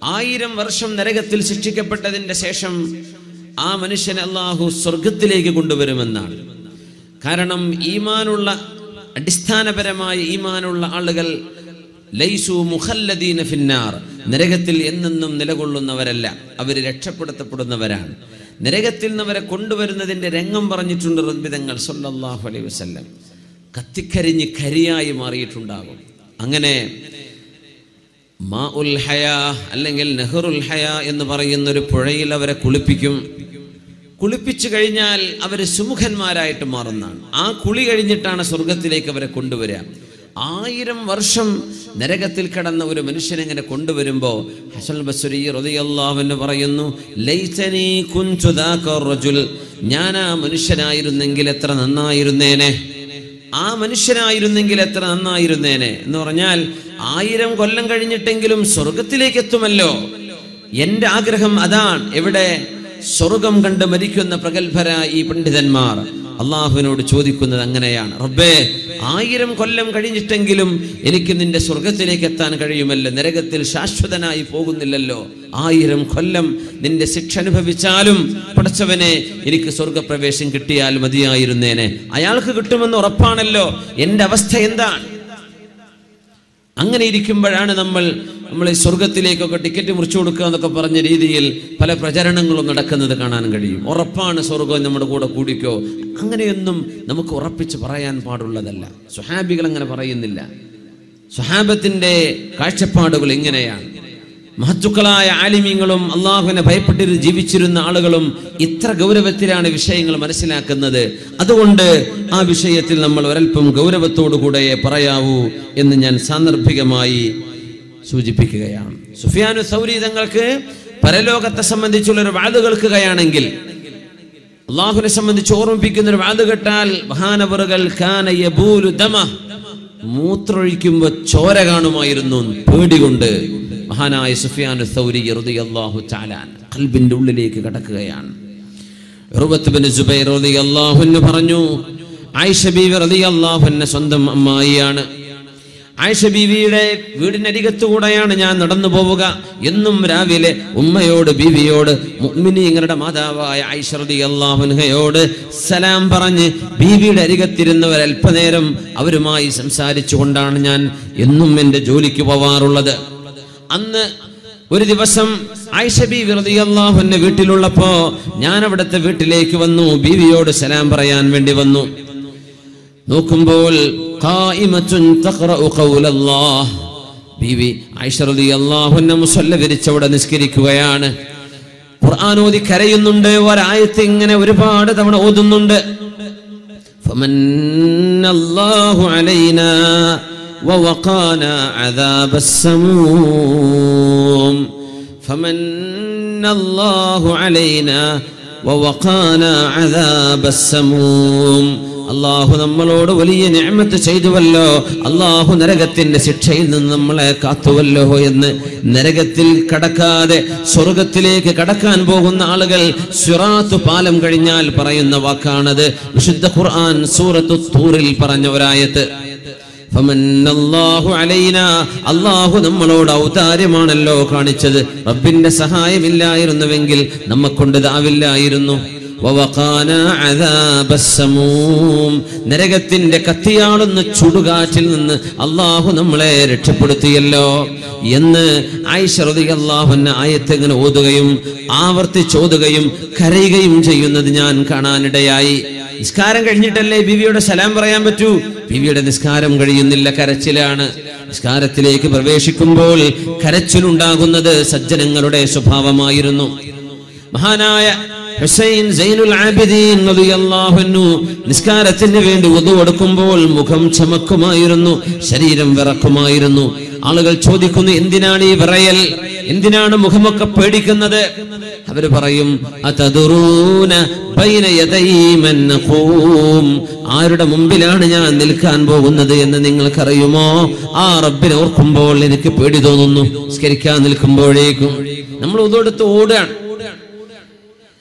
ആയിരം വർഷം നരകത്തിൽ ശിക്ഷിക്കപ്പെട്ടതിന്റെ ശേഷം ആ മനുഷ്യനെ അള്ളാഹു സ്വർഗത്തിലേക്ക് കൊണ്ടുവരുമെന്നാണ് കാരണം ഈമാനുള്ള അടിസ്ഥാനപരമായ ഈമാനുള്ള ആളുകൾ ലൈസു മുഖല്ലദീന ഫിന്നാർ നരകത്തിൽ എന്നെന്നും നിലകൊള്ളുന്നവരല്ല അവർ രക്ഷപ്പെടുത്തപ്പെടുന്നവരാണ് നരകത്തിൽ നിന്ന് അവരെ കൊണ്ടുവരുന്നതിന്റെ രംഗം പറഞ്ഞിട്ടുണ്ട് റദ്ബിതങ്ങൾ സല്ലല്ലാഹു അലൈഹി വസല്ലം കത്തിക്കരിഞ്ഞ് കരിയായി മാറിയിട്ടുണ്ടാകും അങ്ങനെ മാ ഉൽ ഹയ അല്ലെങ്കിൽ നെഹ്റുൽ ഹയ എന്ന് പറയുന്ന ഒരു പുഴയിൽ അവരെ കുളിപ്പിക്കും കുളിപ്പിച്ചു കഴിഞ്ഞാൽ അവർ സുമുഖന്മാരായിട്ട് മാറുന്നതാണ് ആ കുളി കഴിഞ്ഞിട്ടാണ് സ്വർഗത്തിലേക്ക് അവരെ കൊണ്ടുവരിക ആയിരം വർഷം നരകത്തിൽ കിടന്ന ഒരു മനുഷ്യനെ ഇങ്ങനെ കൊണ്ടുവരുമ്പോ ഹസൻ ബസുരി റളിയല്ലാഹുവിന് പറയുന്നു ലൈതനി കുൻതു ദാക റജുൽ ഞാൻ ആ മനുഷ്യനായിരുന്നെങ്കിൽ എത്ര നന്നായിരുന്നേനെ ആ മനുഷ്യനായിരുന്നെങ്കിൽ എത്ര നന്നായിരുന്നേനെ എന്ന് പറഞ്ഞാൽ ആയിരം കൊല്ലം കഴിഞ്ഞിട്ടെങ്കിലും സ്വർഗത്തിലേക്ക് എത്തുമല്ലോ എന്റെ ആഗ്രഹം അതാണ് എവിടെ സ്വർഗം കണ്ട് മരിക്കുന്ന പ്രഗത്ഭരായ ഈ പണ്ഡിതന്മാർ അള്ളാഹുവിനോട് ചോദിക്കുന്നത് അങ്ങനെയാണ് റബ്ബേ ആയിരം കൊല്ലം കഴിഞ്ഞിട്ടെങ്കിലും എനിക്ക് നിന്റെ സ്വർഗത്തിലേക്ക് എത്താൻ കഴിയുമല്ലോ നരകത്തിൽ ശാശ്വതനായി പോകുന്നില്ലല്ലോ ആയിരം കൊല്ലം നിന്റെ ശിക്ഷ അനുഭവിച്ചാലും പടച്ചവനെ എനിക്ക് സ്വർഗപ്രവേശം കിട്ടിയാൽ മതിയായിരുന്നേനെ അയാൾക്ക് കിട്ടുമെന്ന് ഉറപ്പാണല്ലോ എൻ്റെ അവസ്ഥ എന്താണ് അങ്ങനെ ഇരിക്കുമ്പോഴാണ് നമ്മൾ നമ്മൾ ഈ സ്വർഗത്തിലേക്കൊക്കെ ടിക്കറ്റ് മുറിച്ചു കൊടുക്കുക എന്നൊക്കെ പറഞ്ഞ രീതിയിൽ പല പ്രചരണങ്ങളും നടക്കുന്നത് കാണാൻ കഴിയും ഉറപ്പാണ് സ്വർഗം നമ്മുടെ കൂടെ കൂടിക്കോ അങ്ങനെയൊന്നും നമുക്ക് ഉറപ്പിച്ച് പറയാൻ പാടുള്ളതല്ല സുഹാബികൾ അങ്ങനെ പറയുന്നില്ല സുഹാബത്തിന്റെ കാഴ്ചപ്പാടുകൾ ഇങ്ങനെയാണ് മഹത്തുക്കളായ ആലിമ്യങ്ങളും അള്ളാഹുവിനെ ഭയപ്പെട്ടിട്ട് ജീവിച്ചിരുന്ന ആളുകളും ഇത്ര ഗൗരവത്തിലാണ് വിഷയങ്ങൾ മനസ്സിലാക്കുന്നത് അതുകൊണ്ട് ആ വിഷയത്തിൽ നമ്മൾ ഒരൽപ്പം ഗൗരവത്തോടുകൂടെ പറയാവൂ എന്ന് ഞാൻ സാന്ദർഭികമായി സൂചിപ്പിക്കുകയാണ് സുഫിയാനു സൗരി തങ്ങൾക്ക് പരലോകത്തെ സംബന്ധിച്ചുള്ള ഒരു വാത് കേൾക്കുകയാണെങ്കിൽ അള്ളാഹുവിനെ സംബന്ധിച്ച് ഓർമ്മിപ്പിക്കുന്ന ഒരു വാത് കേട്ടാൽ മഹാനവറുകൾ കാന യബൂലു ദമ മൂത്രൊഴിക്കുമ്പോ ചോര കാണുമായിരുന്നു പേടികൊണ്ട് മഹാനായ സുഫിയാനു സൗരി റളിയല്ലാഹു ചാലാൻ കൽബിന്റെ ഉള്ളിലേക്ക് കടക്കുകയാണ് ഉർവത്ത് ബിൻ സുബൈർ റളിയല്ലാഹു അൻഹു പറഞ്ഞു ആയിഷ ബീവി റളിയല്ലാഹു അൻഹ സ്വന്തം അമ്മായിയാണ് ആയിഷ ബീവിയുടെ വീടിനരികത്തുകൂടെയാണ് ഞാൻ നടന്നു പോവുക എന്നും രാവിലെ ഉമ്മയോട് ബീവിയോട് മുഅ്മിനീങ്ങളുടെ മാതാവായ ആയിഷ റളിയല്ലാഹു അൻഹയോട് സലാം പറഞ്ഞ് ബീവിയുടെ അരികത്തിരുന്നവർ അല്പനേരം അവരുമായി സംസാരിച്ചുകൊണ്ടാണ് ഞാൻ എന്നും എൻ്റെ ജോലിക്ക് പോവാറുള്ളത് അന്ന് ഒരു ദിവസം ആയിഷ ബീവി റളിയല്ലാഹു അൻഹ വീട്ടിലുള്ളപ്പോ ഞാൻ അവിടുത്തെ വീട്ടിലേക്ക് വന്നു ബീവിയോട് സലാം പറയാൻ വേണ്ടി വന്നു നോക്കുമ്പോൾ ഖായിമത്തുൻ തഖറഉ ഖൗലല്ലാഹ് ബീവി ആയിഷ റളിയല്ലാഹു അൻഹ മുസല്ല വിരിച്ചവിടെ നിസ്കരിക്കുകയാണ് ഖുർആൻ ഓതി കരയുന്നുണ്ട് ഒരായത്ത് ഇങ്ങനെ ഒരുപാട് തവണ ഓതുന്നുണ്ട് فمن الله علينا ووقانا عذاب السموم فمن الله علينا ووقانا عذاب السموم അള്ളാഹു നമ്മളോട് വലിയ ഞാമത്ത് ചെയ്തുവല്ലോ അള്ളാഹു നരകത്തിന്റെ ശിക്ഷയിൽ നിന്ന് നമ്മളെ കാത്തുവല്ലോ എന്ന് നരകത്തിൽ കടക്കാതെ സ്വർഗത്തിലേക്ക് കടക്കാൻ പോകുന്ന ആളുകൾ സിറാത്ത് പാലം കഴിഞ്ഞാൽ പറയുന്ന വാക്കാണത് വിശുദ്ധ ഖുർആൻ സൂറത്തു തൂറിൽ പറഞ്ഞ ഒരായത്ത് ഫമന്നല്ലാഹു അലൈന അള്ളാഹു നമ്മളോട് ഔദാര്യമാണല്ലോ കാണിച്ചത് റബ്ബിന്റെ സഹായമില്ലായിരുന്നുവെങ്കിൽ നമ്മക്കൊണ്ട് ഇതാവില്ലായിരുന്നു വവഖാന അദാബസ്സമൂം. നരകത്തിന്റെ കത്തിയാളുന്ന ചുടുകാറ്റിൽ നിന്ന് അള്ളാഹു നമ്മളെ രക്ഷപ്പെടുത്തിയല്ലോ എന്ന് ആയിഷ റളിയല്ലാഹുവിന്റെ ആയത്ത് ഇങ്ങനെ ഓതുകയും ആവർത്തിച്ചോതുകയും കരയുകയും ചെയ്യുന്നത് ഞാൻ കാണാനിടയായി നിസ്കാരം കഴിഞ്ഞിട്ടല്ലേ ബിവിയുടെ സലാം പറയാൻ പറ്റൂ ബിവിയുടെ നിസ്കാരം കഴിയുന്നില്ല കരച്ചിലാണ് നിസ്കാരത്തിലേക്ക് പ്രവേശിക്കുമ്പോൾ കരച്ചിലുണ്ടാകുന്നത് സജ്ജനങ്ങളുടെ സ്വഭാവമായിരുന്നു മഹാനായ ഹുസൈൻ സൈനുൽ ആബിദീൻ റളിയല്ലാഹു അൻഹു നിസ്കാരത്തിന് വേണ്ടി wudu എടുക്കുമ്പോൾ മുഖം ചമക്കുമായിരുന്നു ശരീരം വിറക്കുമായിരുന്നു ആളുകൾ ചോദിക്കുന്നു എന്തിനാണ് ഈ വിറയൽ എന്തിനാണ് മുഖമൊക്കെ പേടിക്കുന്നത് അവര് പറയും അതദുറൂന ബൈന യദൈ മൻ നഖൂം ആരുടെ മുമ്പിലാണ് ഞാൻ നിൽക്കാൻ പോകുന്നത് എന്ന് നിങ്ങൾക്കറിയുമോ ആ റബ്ബിനെ ഓർക്കുമ്പോൾ എനിക്ക് പേടി തോന്നുന്നു നിസ്കരിക്കാൻ നിൽക്കുമ്പോഴേക്കും നമ്മൾ ഉതെടുത്ത് ഓടുകയാണ്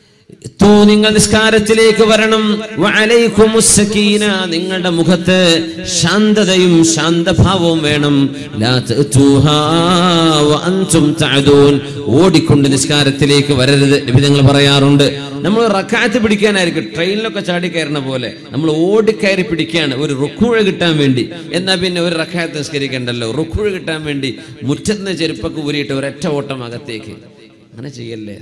എത്തൂ നിങ്ങൾ നിസ്കാരത്തിലേക്ക് വരണം വഅലൈക്കുമുസ് സക്കീന നിങ്ങളുടെ മുഖത്ത് ശാന്തതയും ശാന്തഭാവവും വേണം ലാ തഅ്തൂഹാ വഅൻതും തഅദൂൻ ഓടിക്കൊണ്ട് നിസ്കാരത്തിലേക്ക് വരരുത് നബി ഞങ്ങൾ പറയാറുണ്ട് നമ്മൾ റക്കാത്ത് പിടിക്കാനായിരിക്കും ട്രെയിനിലൊക്കെ ചാടി കയറുന്ന പോലെ നമ്മൾ ഓടിക്കയറി പിടിക്കുകയാണ് ഒരു റുക്കുഴ കിട്ടാൻ വേണ്ടി എന്നാ പിന്നെ ഒരു റക്കാത്ത് നിസ്കരിക്കണ്ടല്ലോ റുക്കുഴ കിട്ടാൻ വേണ്ടി മുറ്റത്ത് ചെരുപ്പൊക്കെ ഊരിയിട്ട് ഒരൊറ്റ ഓട്ടം അകത്തേക്ക് അങ്ങനെ ചെയ്യല്ലേ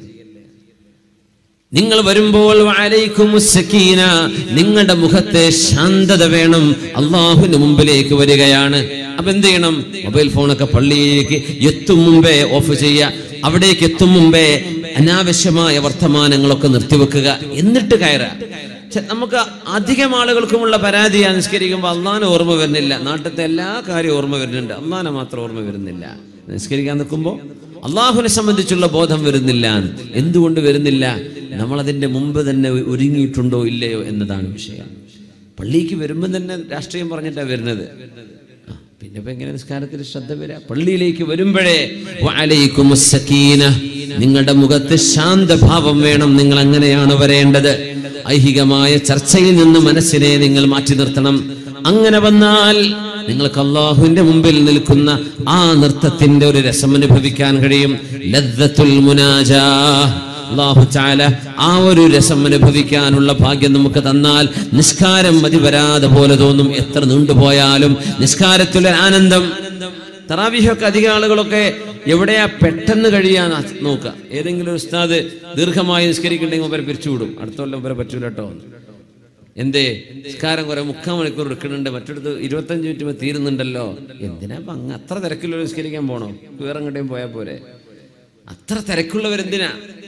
നിങ്ങൾ വരുമ്പോൾ വഅലൈക്കുമുസ് സക്കീന നിങ്ങളുടെ മുഖത്തെ ശാന്തത വേണം അള്ളാഹുവിന്റെ മുമ്പിലേക്ക് വരികയാണ് അപ്പൊ എന്ത് ചെയ്യണം മൊബൈൽ ഫോണൊക്കെ പള്ളിയിലേക്ക് എത്തും മുമ്പേ ഓഫ് ചെയ്യുക അവിടേക്ക് എത്തും മുമ്പേ അനാവശ്യമായ വർത്തമാനങ്ങളൊക്കെ നിർത്തിവെക്കുക എന്നിട്ട് കയറുക ചെ- നമുക്ക് അധികം ആളുകൾക്കുമുള്ള പരാതിയാ നിസ്കരിക്കുമ്പോൾ അള്ളാനെ ഓർമ്മ വരുന്നില്ല നാട്ടിലത്തെ എല്ലാ കാര്യവും ഓർമ്മ വരുന്നുണ്ട് അള്ളാനെ മാത്രം ഓർമ്മ വരുന്നില്ല നിസ്കരിക്കാൻ നിൽക്കുമ്പോൾ അള്ളാഹുവിനെ സംബന്ധിച്ചുള്ള ബോധം വരുന്നില്ല എന്തുകൊണ്ട് വരുന്നില്ല നമ്മൾ അതിന്റെ മുമ്പ് തന്നെ ഒരുങ്ങിയിട്ടുണ്ടോ ഇല്ലയോ എന്നതാണ് വിഷയം പള്ളിക്ക് വരുമ്പോൾ തന്നെ രാഷ്ട്രീയം പറഞ്ഞിട്ടാണ് വരുന്നത് ആ, പിന്നെ ഇപ്പൊ എങ്ങനെ നിസ്കാരത്തിൽ ശ്രദ്ധ വരിക പള്ളിയിലേക്ക് വരുമ്പോഴേ വഅലൈക്കുമുസ് സക്കീന നിങ്ങളുടെ മുഖത്ത് ശാന്തഭാവം വേണം നിങ്ങൾ അങ്ങനെയാണ് വരേണ്ടത് ഐഹികമായ ചർച്ചയിൽ നിന്ന് മനസ്സിനെ നിങ്ങൾ മാറ്റി നിർത്തണം അങ്ങനെ വന്നാൽ നിങ്ങൾക്ക് അള്ളാഹുവിന്റെ മുമ്പിൽ നിൽക്കുന്ന ആ നൃത്തത്തിന്റെ ഒരു രസം അനുഭവിക്കാൻ കഴിയും ലദ്ദത്തുൽ മുനാജാ അള്ളാഹു ചാല ആ ഒരു രസം അനുഭവിക്കാനുള്ള ഭാഗ്യം നമുക്ക് തന്നാൽ നിസ്കാരം മതി വരാതെ പോലെ തോന്നും എത്ര നീണ്ടുപോയാലും നിസ്കാരത്തിലെ ആനന്ദം തറാവിഹൊക്കെ അധിക ആളുകളൊക്കെ എവിടെയാ പെട്ടെന്ന് കഴിയാൻ നോക്കുക ഏതെങ്കിലും ഒരു ഉസ്താദ് ദീർഘമായി നിസ്കരിക്കണ്ടെങ്കിൽ ഇവരെ പിരിച്ചുവിടും അടുത്ത കൊല്ലം ഇവരെ പറ്റൂല കേട്ടോ എന്തേ നിസ്കാരം കുറെ മുക്കാൽ മണിക്കൂർ എടുക്കുന്നുണ്ട് മറ്റടുത്ത് ഇരുപത്തഞ്ച് മിനിറ്റ് തീരുന്നുണ്ടല്ലോ എന്തിനാ ഇപ്പൊ അങ്ങ് അത്ര തിരക്കുള്ള നിസ്കരിക്കാൻ പോണോ വേറെ എങ്ങോട്ടേയും പോയാൽ പോരെ അത്ര തിരക്കുള്ളവരെന്തിനാ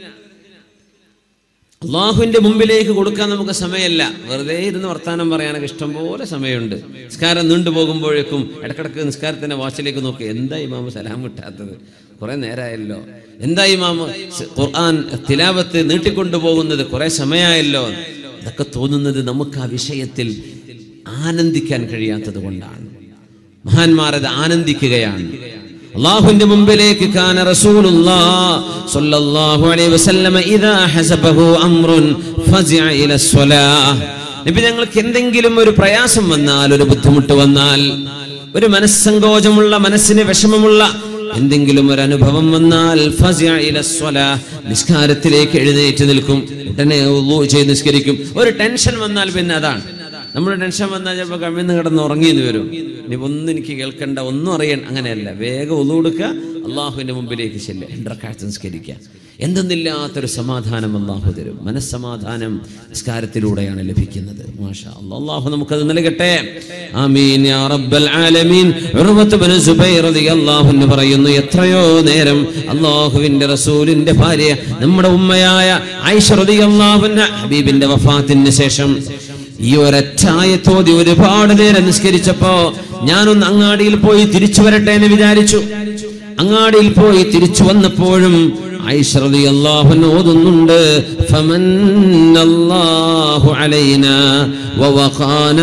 അള്ളാഹുവിന്റെ മുമ്പിലേക്ക് കൊടുക്കാൻ നമുക്ക് സമയമല്ല വെറുതെ ഇരുന്ന് വർത്താനം പറയാനൊക്കെ ഇഷ്ടംപോലെ സമയമുണ്ട് നിസ്കാരം നീണ്ടു പോകുമ്പോഴേക്കും ഇടക്കിടക്ക് നിസ്കാരത്തിന്റെ വാച്ചിലേക്ക് നോക്കി എന്താ ഇമാമ് സലാം കിട്ടാത്തത് കുറെ നേരമായല്ലോ എന്താ ഇമാമ് സ് ഖുർആൻ തിലാവത്ത് നീട്ടിക്കൊണ്ടു പോകുന്നത് കുറെ സമയമായല്ലോ ഇതൊക്കെ തോന്നുന്നത് നമുക്ക് ആ വിഷയത്തിൽ ആനന്ദിക്കാൻ കഴിയാത്തത് കൊണ്ടാണ് മഹാന്മാർ അത് ആനന്ദിക്കുകയാണ് അള്ളാഹുവിന്റെ മുമ്പിലേക്ക് കാന റസൂലുള്ളാഹ് സ്വല്ലല്ലാഹു അലൈഹി വസല്ലമ ഇദാ ഹസബഹു അംറുൻ ഫസിഅ ഇല സ്വലാഹ് നബി ഞങ്ങൾക്ക് എന്തെങ്കിലും ഒരു പ്രയാസം വന്നാൽ ഒരു ബുദ്ധിമുട്ട് വന്നാൽ ഒരു മനസ്സങ്കോചമുള്ള മനസ്സിന് വിഷമമുള്ള എന്തെങ്കിലും ഒരു അനുഭവം വന്നാൽ ഫസിഅ ഇല സ്വലാഹ് നിസ്കാരത്തിലേക്ക് എഴുന്നേറ്റ് നിൽക്കും ഉടനെ വുളൂ ചെയ്ത് നിസ്കരിക്കും ഒരു ടെൻഷൻ വന്നാൽ പിന്നെ അതാണ് നമ്മുടെ ടെൻഷൻ വന്നാൽ ചിലപ്പോൾ കമ്മിന്ന് കിടന്ന് ഉറങ്ങിയെന്ന് വരും ഇനി ഒന്നും എനിക്ക് കേൾക്കണ്ട ഒന്നും അറിയണ്ട അങ്ങനെയല്ല വേഗം ഒന്നു കൊടുക്കുക അള്ളാഹുവിന്റെ മുമ്പിലേക്ക് ചെല്ലുക രണ്ടരക്കാഴ്ച നിസ്കരിക്കുക എന്തെന്നില്ലാത്തൊരു സമാധാനം അള്ളാഹു തരും മനസ്സമാധാനം നിസ്കാരത്തിലൂടെയാണ് ലഭിക്കുന്നത് മാഷാ അല്ലാ. അള്ളാഹു നമുക്കത് നൽകട്ടെ ആമീൻ യാ റബ്ബൽ ആലമീൻ ഉർവത്ത് ബിൻ സുബൈർ റളിയല്ലാഹു അൻഹു പറയുന്നു എത്രയോ നേരം അള്ളാഹുവിന്റെ റസൂലിന്റെ ഭാര്യ നമ്മുടെ ഉമ്മയായ ആയിഷ റളിയല്ലാഹു അൻഹ ഹബീബിന്റെ വഫാത്തിന് ശേഷം ഈ ഒരൊറ്റായത്തോതി ഒരുപാട് നേരം നിസ്കരിച്ചപ്പോ ഞാനൊന്ന് അങ്ങാടിയിൽ പോയി തിരിച്ചു വരട്ടെ എന്ന് വിചാരിച്ചു അങ്ങാടിയിൽ പോയി തിരിച്ചു വന്നപ്പോഴും ഐശ്വതി അള്ളാഹുൻ ഓതുന്നുണ്ട് ഫമന്നല്ലാഹു അലൈന വവഖാന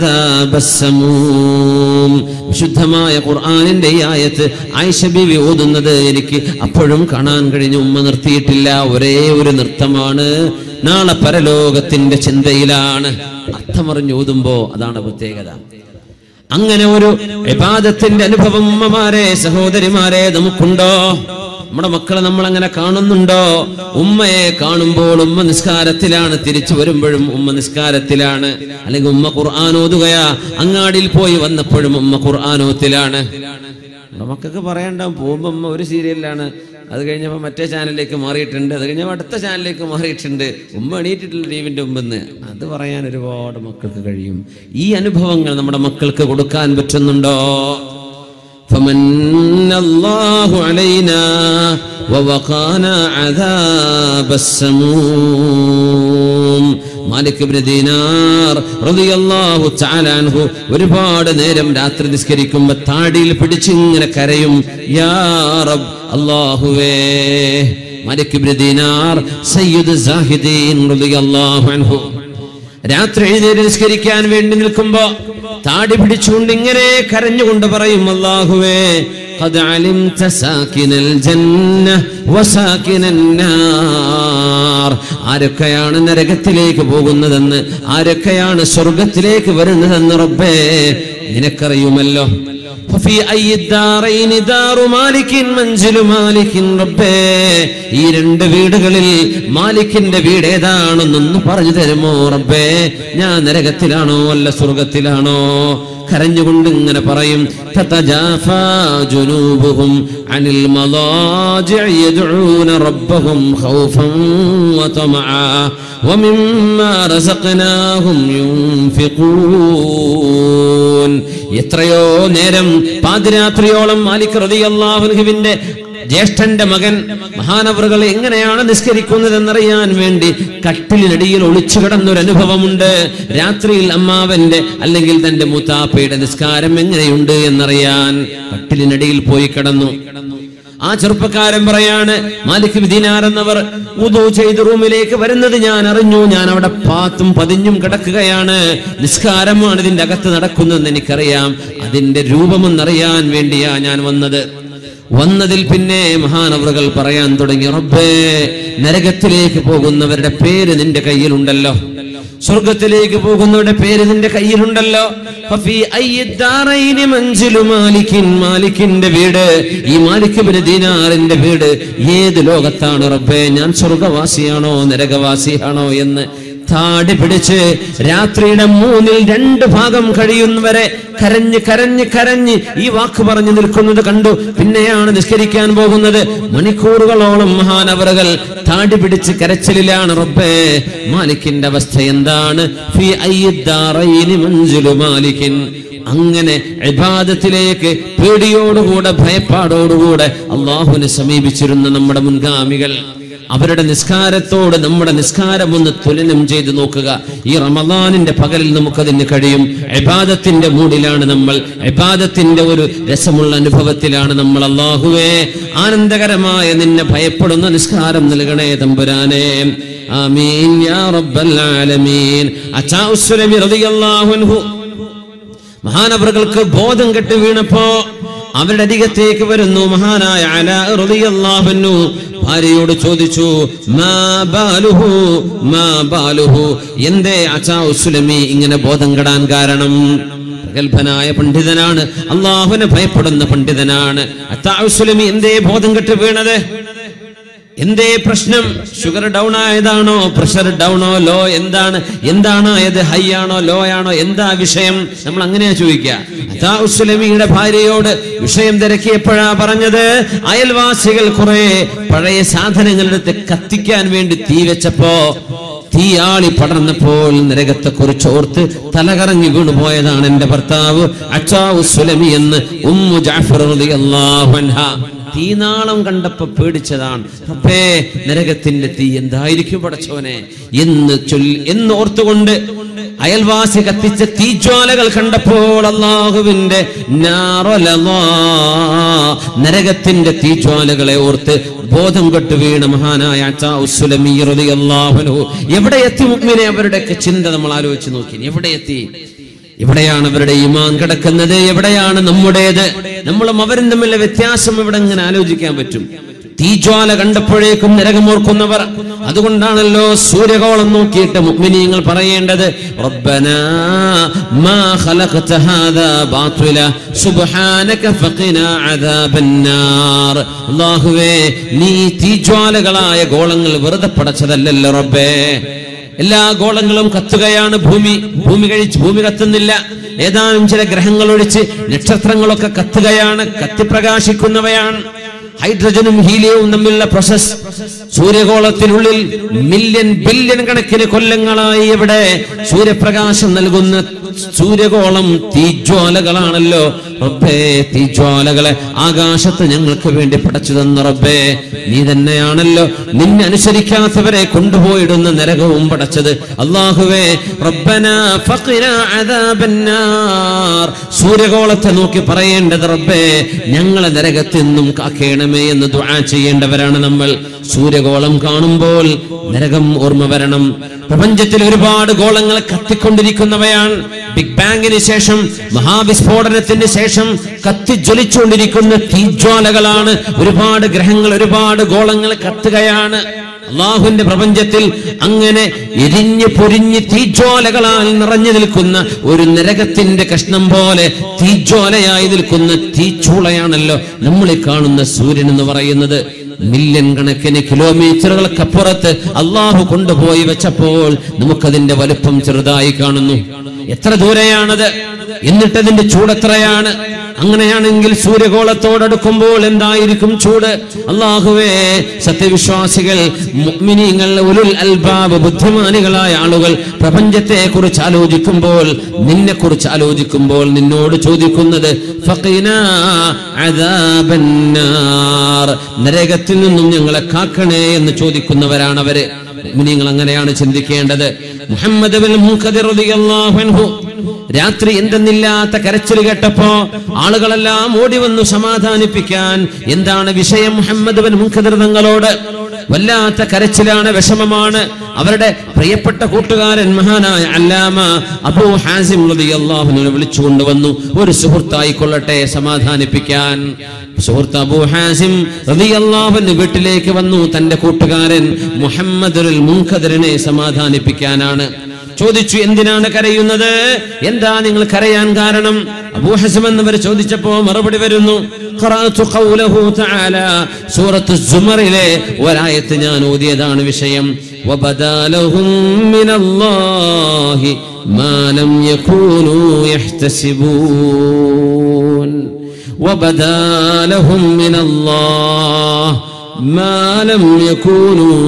അദാബസ്സമൂം വിശുദ്ധമായ ഖുർആനിന്റെ ഈ ആയത്ത് ആയിഷ ബീവി ഓതുന്നത് എനിക്ക് അപ്പോഴും കാണാൻ കഴിഞ്ഞു ഉമ്മ നിർത്തിയിട്ടില്ല ഒരേ ഒരു നൃത്തമാണ് നാളെ പരലോകത്തിന്റെ ചിന്തയിലാണ് അർത്ഥമറിഞ്ഞ് ഓതുമ്പോ അതാണ് പ്രത്യേകത അങ്ങനെ ഒരു വിവാദത്തിന്റെ അനുഭവം ഉമ്മമാരെ സഹോദരിമാരെ നമുക്കുണ്ടോ നമ്മുടെ മക്കളെ നമ്മൾ അങ്ങനെ കാണുന്നുണ്ടോ ഉമ്മയെ കാണുമ്പോൾ ഉമ്മ നിസ്കാരത്തിലാണ് തിരിച്ചു വരുമ്പോഴും ഉമ്മ നിസ്കാരത്തിലാണ് അല്ലെങ്കിൽ ഉമ്മ ഖുർആാനോതുകയാ അങ്ങാടിയിൽ പോയി വന്നപ്പോഴും ഉമ്മ ഖുർആാനോത്തിലാണ് നമ്മുടെ മക്കൾക്ക് പറയണ്ടാവും പോകുമ്പോൾ ഉമ്മ ഒരു സീരിയലിലാണ് അത് കഴിഞ്ഞപ്പോൾ മറ്റേ ചാനലിലേക്ക് മാറിയിട്ടുണ്ട് അത് കഴിഞ്ഞപ്പോൾ അടുത്ത ചാനലിലേക്ക് മാറിയിട്ടുണ്ട് ഉമ്മ എണീറ്റിട്ടുള്ള ടീവിൻ്റെ മുമ്പെന്ന് അത് പറയാൻ ഒരുപാട് മക്കൾക്ക് കഴിയും ഈ അനുഭവങ്ങൾ നമ്മുടെ മക്കൾക്ക് കൊടുക്കാൻ പറ്റുന്നുണ്ടോ فمن الله علينا ووقانا عذاب السموم മാലിക് ഇബ്നു ദീനാർ റളിയല്ലാഹു തആല അൻഹു ഒരുപാട് നേരം രാത്രി നിസ്കരിക്കുമ്പോൾ താടിയിൽ പിടിച്ചിങ്ങനെ കരയും യാ റബ്ബ് അല്ലാഹുവേ മാലിക് ഇബ്നു ദീനാർ സയ്യിദ് സാഹിദീൻ റളിയല്ലാഹു അൻഹു രാത്രി എഴുന്നേറ്റ് നിസ്കരിക്കാൻ വേണ്ടി നിൽക്കുമ്പോ താടി പിടിച്ചുകൊണ്ട് ഇങ്ങനെ കരഞ്ഞുകൊണ്ട് പറയും അല്ലാഹുവേ قد علمت ساكن الجنة وساكن النار ആരൊക്കെയാണ് നരകത്തിലേക്ക് പോകുന്നതെന്ന് ആരൊക്കെയാണ് സ്വർഗത്തിലേക്ക് വരുന്നതെന്ന് റബ്ബേ നിനക്കറിയുമല്ലോ ففي أي الدارين دار مالك منزل مالك ربേ ഈ രണ്ട് വീടുകളിൽ മാലിക്കിന്റെ വീട് ഏതാണെന്നൊന്ന് പറഞ്ഞു തരുമോ റബ്ബേ ഞാൻ നരകത്തിലാണോ അല്ല സ്വർഗത്തിലാണോ കരഞ്ഞുകൊണ്ട് ഇങ്ങനെ പറയും تتجافى جنوبهم عن المضاجع يدعون ربهم خوفا وطمعا ومما رزقناهم ينفقون എത്രയോ നേരം പാതിരാത്രിയോളം മാലിക് റളിയല്ലാഹുവിന്റെ ജ്യേഷ്ഠന്റെ മകൻ മഹാനവറുകൾ എങ്ങനെയാണ് നിസ്കരിക്കുന്നതെന്നറിയാൻ വേണ്ടി കട്ടിലിനടിയിൽ ഒളിച്ചു കിടന്നൊരു അനുഭവമുണ്ട് രാത്രിയിൽ അമ്മാവന്റെ അല്ലെങ്കിൽ തന്റെ മുത്താപ്പയുടെ നിസ്കാരം എങ്ങനെയുണ്ട് എന്നറിയാൻ കട്ടിലിനടിയിൽ പോയി കിടന്നു ആ ചെറുപ്പക്കാരൻ പറയാണ് മാലിക് ദിനാർ എന്നവർ ഉദു ചെയ്ത് റൂമിലേക്ക് വരുന്നത് ഞാൻ അറിഞ്ഞു ഞാൻ അവിടെ പാത്തും പതിഞ്ഞും കിടക്കുകയാണ് നിസ്കാരമാണ് ഇതിന്റെ അകത്ത് നടക്കുന്നതെന്ന് എനിക്കറിയാം അതിന്റെ രൂപമെന്നറിയാൻ വേണ്ടിയാ ഞാൻ വന്നത് വന്നതിൽ പിന്നെ മഹാനവറുകൾ പറയാൻ തുടങ്ങി റബ്ബേ നരകത്തിലേക്ക് പോകുന്നവരുടെ പേര് നിന്റെ കയ്യിലുണ്ടല്ലോ സ്വർഗത്തിലേക്ക് പോകുന്നവരുടെ പേര് നിന്റെ കയ്യിലുണ്ടല്ലോ ഫഫി അയ്യി ദാറൈനി മൻസിലു മാലിക്കിൻ മാലിക്കിന്റെ വീട് ഈ മാലിക്കിന് ദീനാറിന്റെ വീട് ഏത് ലോകത്താണ് റബ്ബേ ഞാൻ സ്വർഗവാസിയാണോ നരകവാസിയാണോ എന്ന് താടി പിടിച്ച് രാത്രിയുടെ മൂന്നിൽ രണ്ട് ഭാഗം കഴിയുന്നവരെ കരഞ്ഞ് കരഞ്ഞ് കരഞ്ഞ് ഈ വാക്ക് പറഞ്ഞു നിൽക്കുന്നത് കണ്ടു പിന്നെയാണ് നിസ്കരിക്കാൻ പോകുന്നത് മണിക്കൂറുകളോളം മഹാനവറുകൾ താടി പിടിച്ച് കരച്ചിലാണ് റബ്ബേ മാലിക്കിന്റെ അവസ്ഥ എന്താണ് ഫി അയ്യിദ്ദാറൈനി മൻസിലു മാലിക്കിൻ അങ്ങനെ ഇബാദത്തിലേക്ക് പേടിയോടുകൂടെ ഭയപ്പാടോടുകൂടെ അള്ളാഹുവിനെ സമീപിച്ചിരുന്ന നമ്മുടെ മുൻഗാമികൾ അവരുടെ നിസ്കാരത്തോട് നമ്മുടെ നിസ്കാരം ഒന്ന് തുലനം ചെയ്ത് നോക്കുക ഈ റമദാനിന്റെ പകലിൽ നമുക്കതിന് കഴിയും എബാദത്തിന്റെ മൂഡിലാണ് നമ്മൾ എബാദത്തിന്റെ ഒരു രസമുള്ള അനുഭവത്തിലാണ് നമ്മൾ അള്ളാഹുവേ ആനന്ദകരമായ നിന്നെ ഭയപ്പെടുന്ന നിസ്കാരം നൽകണേ തമ്പുരാനെ ആമീൻ യാ റബ്ബൽ ആലമീൻ അച്ചാ ഉസ്സലമി റളിയല്ലാഹു അൻഹു മഹാനവറുകൾക്ക് ബോധം കെട്ട് വീണപ്പോ അവരുടെ അരികത്തേക്ക് വരുന്നു മഹാനായ അലാ റളിയല്ലാഹു അൻഹു ഭാര്യയോട് ചോദിച്ചു മാ ബാലുഹു മാ ബാലുഹു എന്തേ അച്ചാ ഉസ്ലമി ഇങ്ങനെ ബോധം കെടാൻ കാരണം പ്രഗത്ഭനായ പണ്ഡിതനാണ് അള്ളാഹുവിനെ ഭയപ്പെടുന്ന പണ്ഡിതനാണ് അത്താ ഉസ്ലമി എന്തേ ബോധം കെട്ട് വീണത് എന്തേ പ്രശ്നം ഷുഗർ ഡൗൺ ആയതാണോ പ്രഷർ ഡൗണോ ലോ എന്താണ് എന്താണ് ആയത് ഹൈ ആണോ ലോ ആണോ എന്താ വിഷയം നമ്മൾ അങ്ങനെയാ ചോദിക്കുക അതാ ഉസ്ലമിയുടെ ഭാര്യയോട് വിഷയം തിരക്കിയപ്പോഴാ പറഞ്ഞത് അയൽവാസികൾ കുറെ പഴയ സാധനങ്ങളെടുത്ത് കത്തിക്കാൻ വേണ്ടി തീ വെച്ചപ്പോ തീയാളി പടർന്നപ്പോൾ നരകത്തെ കുറിച്ച് ഓർത്ത് തലകറങ്ങി വീണുപോയതാണ് എന്റെ ഭർത്താവ് അച്ചാ ഉസ്ലമി എന്ന് ഉമ്മു ജാഫർ റളിയല്ലാഹു അൻഹ തീനാളം കണ്ടപ്പോ പേടിച്ചതാണ് റബ്ബേ നരകത്തിന്റെ തീ എന്തായിരിക്കും പടച്ചോനെ എന്ന് ചൊല്ലി എന്ന് ഓർത്തുകൊണ്ട് അയൽവാസി കത്തിച്ച തീജ്വാലകൾ കണ്ടപ്പോൾ അള്ളാഹുവിന്റെ നാറൊലവാ നരകത്തിന്റെ തീജ്വാലകളെ ഓർത്ത് ബോധം കെട്ട് വീണ മഹാനായ അച്ചാ ഉസ്സുലമി റളിയല്ലാഹു അൻഹു എവിടെ എത്തി മുഅ്മിനെ അവരുടെയൊക്കെ ചിന്ത നമ്മൾ ആലോചിച്ച് നോക്കി എവിടെ എത്തി എവിടെയാണ് അവരുടെ ഈമാൻ കിടക്കുന്നത് എവിടെയാണ് നമ്മുടേത് നമ്മളും അവരും തമ്മിലുള്ള വ്യത്യാസം ഇവിടെ ഇങ്ങനെ ആലോചിക്കാൻ പറ്റും തീജ്വാല കണ്ടപ്പോഴേക്കും നരകമോർക്കുന്നവർ അതുകൊണ്ടാണല്ലോ സൂര്യകോളം നോക്കിയിട്ട് മുഅ്മിനീങ്ങൾ പറയേണ്ടത് റബ്ബനാ മാ ഖലഖത ഹാദാ ബാത്തില സുബ്ഹാനക ഫഖിനാ അദാബന്നാർ അല്ലാഹുവേ നീ തീജ്വാലകളായ ഗോളങ്ങൾ വെറുതെ പടച്ചതല്ലല്ലോ റബ്ബേ എല്ലാ ഗോളങ്ങളും കത്തുകയാണ് ഭൂമി ഭൂമി കഴിച്ച് ഭൂമി കത്തുന്നില്ല ഏതാനും ചില ഗ്രഹങ്ങൾ ഒഴിച്ച് നക്ഷത്രങ്ങളൊക്കെ കത്തുകയാണ് കത്തിപ്രകാശിക്കുന്നവയാണ് ഹൈഡ്രജനും ഹീലിയവും തമ്മിലുള്ള പ്രോസസ് സൂര്യഗോളത്തിനുള്ളിൽ മില്യൺ ബില്യൺ കണക്കിന് കൊല്ലങ്ങളായി ഇവിടെ സൂര്യപ്രകാശം നൽകുന്ന സൂര്യഗോളം തീജ്വാലകളാണല്ലോ റബ്ബേ തീജ്വാലകളെ ആകാശത്ത് ഞങ്ങൾക്ക് വേണ്ടി പടച്ചു തന്ന റബ്ബേ നീ തന്നെയാണല്ലോ നിന്നെ അനുസരിക്കാത്തവരെ കൊണ്ടുപോയിടുന്ന നരകവും പടച്ചത് അള്ളാഹുവേ റബ്ബന ഫഖിനാ അദാബന്നാർ സൂര്യഗോളത്തെ നോക്കി പറയേണ്ടത് റബ്ബേ ഞങ്ങളെ നരകത്തിൽ നിന്നും കാക്കേണമേ എന്ന് ദുആ ചെയ്യേണ്ടവരാണ് നമ്മൾ സൂര്യഗോളം കാണുമ്പോൾ നരകം ഓർമ്മ വരണം പ്രപഞ്ചത്തിൽ ഒരുപാട് ഗോളങ്ങൾ കത്തിക്കൊണ്ടിരിക്കുന്നവയാണ് ബിഗ് ബാങ്ങിന് ശേഷം മഹാവിസ്ഫോടനത്തിന് ശേഷം കത്തിജ്വലിച്ചുകൊണ്ടിരിക്കുന്ന തീജ്വാലകളാണ് ഒരുപാട് ഗ്രഹങ്ങൾ ഒരുപാട് ഗോളങ്ങൾ കത്തുകയാണ് അള്ളാഹുവിന്റെ പ്രപഞ്ചത്തിൽ അങ്ങനെ എരിഞ്ഞ് പൊരിഞ്ഞ് തീജ്വാലകളാൽ നിറഞ്ഞു നിൽക്കുന്ന ഒരു നരകത്തിന്റെ കഷ്ണം പോലെ തീജ്വാലയായി നിൽക്കുന്ന തീച്ചൂളയാണല്ലോ നമ്മൾ ഈ കാണുന്ന സൂര്യൻ എന്ന് പറയുന്നത് മില്യൺ കണക്കിന് കിലോമീറ്ററുകൾക്കപ്പുറത്ത് അള്ളാഹു കൊണ്ടുപോയി വെച്ചപ്പോൾ നമുക്കതിന്റെ വലുപ്പം ചെറുതായി കാണുന്നു എത്ര ദൂരെയാണത് എന്നിട്ടതിന്റെ ചൂടെത്രയാണ് അങ്ങനെയാണെങ്കിൽ സൂര്യഗോളത്തോടടുക്കുമ്പോൾ എന്തായിരിക്കും ചൂട് അള്ളാഹുവേ സത്യവിശ്വാസികൾ മുഅ്മിനീങ്ങൾ ഉലുൽ അൽബാബ് ബുദ്ധിമാനികളായ ആളുകൾ പ്രപഞ്ചത്തെ കുറിച്ച് ആലോചിക്കുമ്പോൾ നിന്നെ കുറിച്ച് ആലോചിക്കുമ്പോൾ നിന്നോട് ചോദിക്കുന്നത് ഫഖീനാ അദാബന്നാർ. നരകത്തിൽ നിന്നും ഞങ്ങളെ കാക്കണേ എന്ന് ചോദിക്കുന്നവരാണ് അവര് മുഅ്മിനീങ്ങൾ അങ്ങനെയാണ് ചിന്തിക്കേണ്ടത് മുഹമ്മദ് ബിൻ മുൻകദിർ റളിയല്ലാഹു അൻഹു രാത്രി എന്തെന്നില്ലാത്ത കരച്ചിൽ കേട്ടപ്പോ ആളുകളെല്ലാം ഓടി വന്നു സമാധാനിപ്പിക്കാൻ എന്താണ് വിഷയം മുഹമ്മദ് ബിൻ മുൻകദിർ തങ്ങളോട് വല്ലാത്ത കരച്ചിലാണ് വിഷമമാണ് അവരുടെ പ്രിയപ്പെട്ട കൂട്ടുകാരൻ മഹാനായ അല്ലാമ അബൂ ഹാസിം റളിയല്ലാഹുവിനെ വിളിച്ചു കൊണ്ടുവന്നു ഒരു സുഹൃത്തായി കൊള്ളട്ടെ സമാധാനിപ്പിക്കാൻ സുഹൃത്ത് അബൂ ഹാസിം റളിയല്ലാഹുവിന്റെ വീട്ടിലേക്ക് വന്നു തന്റെ കൂട്ടുകാരൻ മുഹമ്മദുൽ മുൻകദിറിനെ സമാധാനിപ്പിക്കാനാണ് ചോദിച്ചു എന്തിനാണ് കരയുന്നത് എന്താ നിങ്ങൾ കരയാൻ കാരണം അബൂഹസം എന്നവർ ചോദിച്ചപ്പോ മറുപടി വരുന്നു ഖറഅതു ഖൗലഹു തആല സൂറത്ത് സുമറിലെ ഒരായത്ത് ഞാൻ ഓതിയതാണ് വിഷയം വബദാലഹും മിനല്ലാഹി മാ ലം യകൂനൂ യഹ്തസിബൂൻ وبدالهم من الله ما لم يكونوا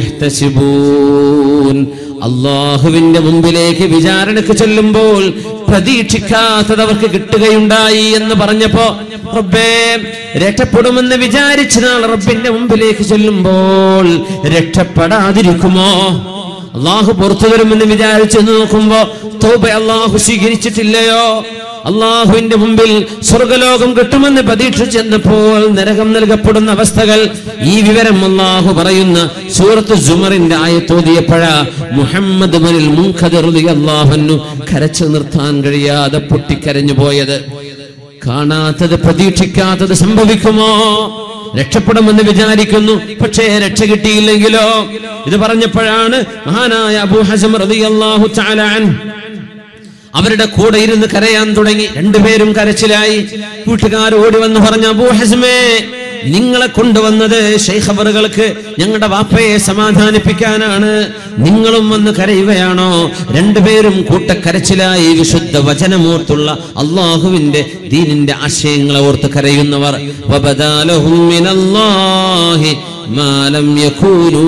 يحتسبون അള്ളാഹുവിന്റെ മുമ്പിലേക്ക് വിചാരണക്ക് ചെല്ലുമ്പോൾ പ്രതീക്ഷിക്കാത്തത് അവർക്ക് കിട്ടുകയുണ്ടായി എന്ന് പറഞ്ഞപ്പോ റബ്ബേ രക്ഷപ്പെടുമെന്ന് വിചാരിച്ച നാൾ റബ്ബിന്റെ മുമ്പിലേക്ക് ചെല്ലുമ്പോൾ രക്ഷപ്പെടാതിരിക്കുമോ അള്ളാഹു പുറത്തു വരുമെന്ന് വിചാരിച്ചു നോക്കുമ്പോ തോബ അള്ളാഹു സ്വീകരിച്ചിട്ടില്ലയോ അള്ളാഹുവിന്റെ മുമ്പിൽ സ്വർഗലോകം കിട്ടുമെന്ന് പ്രതീക്ഷിച്ചെന്നപ്പോൾ നരകം നൽകപ്പെടുന്ന അവസ്ഥകൾ ഈ വിവരം അള്ളാഹു പറയുന്ന സൂറത്ത് ജുമറിന്റെ ആയത്തോതിയപ്പോഴ മുഹമ്മദ് മനിൽ മുൻഖദറുതി അള്ളാഹുന്നു കരച്ചു നിർത്താൻ കഴിയാതെ പൊട്ടിക്കരഞ്ഞു പോയത് കാണാത്തത് പ്രതീക്ഷിക്കാത്തത് സംഭവിക്കുമോ രക്ഷപ്പെടുമെന്ന് വിചാരിക്കുന്നു പക്ഷേ രക്ഷ കിട്ടിയില്ലെങ്കിലോ ഇത് പറഞ്ഞപ്പോഴാണ് മഹാനായ അബൂ ഹസം റളിയല്ലാഹു തആല അൻഹു അവരുടെ കൂടെ ഇരുന്ന് കരയാൻ തുടങ്ങി രണ്ടുപേരും കരച്ചിലായി കൂട്ടുകാർ ഓടി വന്ന് പറഞ്ഞു അബൂ ഹസ്മേ നിങ്ങളെ കൊണ്ടുവന്നത് ഷെയ്ഖബറുകൾക്ക് ഞങ്ങളുടെ വാപ്പയെ സമാധാനിപ്പിക്കാനാണ് നിങ്ങളും വന്ന് കരയുകയാണോ രണ്ടുപേരും കൂട്ടക്കരച്ചിലായി വിശുദ്ധ വചനമോർത്തുള്ള അള്ളാഹുവിന്റെ ദീനിന്റെ ആശയങ്ങളെ ഓർത്ത് കരയുന്നവർ വബദാലഹും മിനല്ലാഹി മാ ലം യകൂനൂ